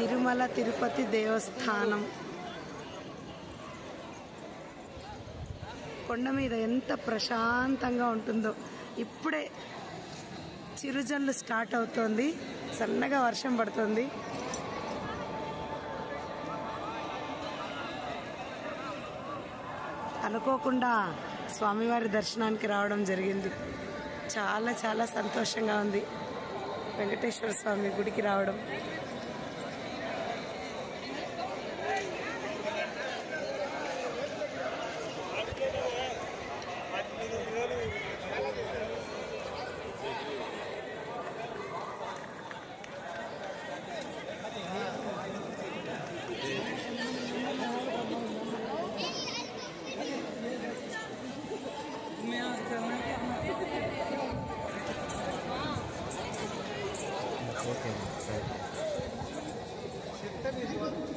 తిరుమల తిరుపతి దేవస్థానం కొండ మీద ఎంత ప్రశాంతంగా ఉంటుందో ఇప్పుడే చిరుజల్లు స్టార్ట్ అవుతోంది సన్నగా వర్షం పడుతుంది అనుకోకుండా స్వామివారి దర్శనానికి రావడం జరిగింది చాలా చాలా సంతోషంగా ఉంది వెంకటేశ్వర స్వామి గుడికి రావడం ఓకే సరే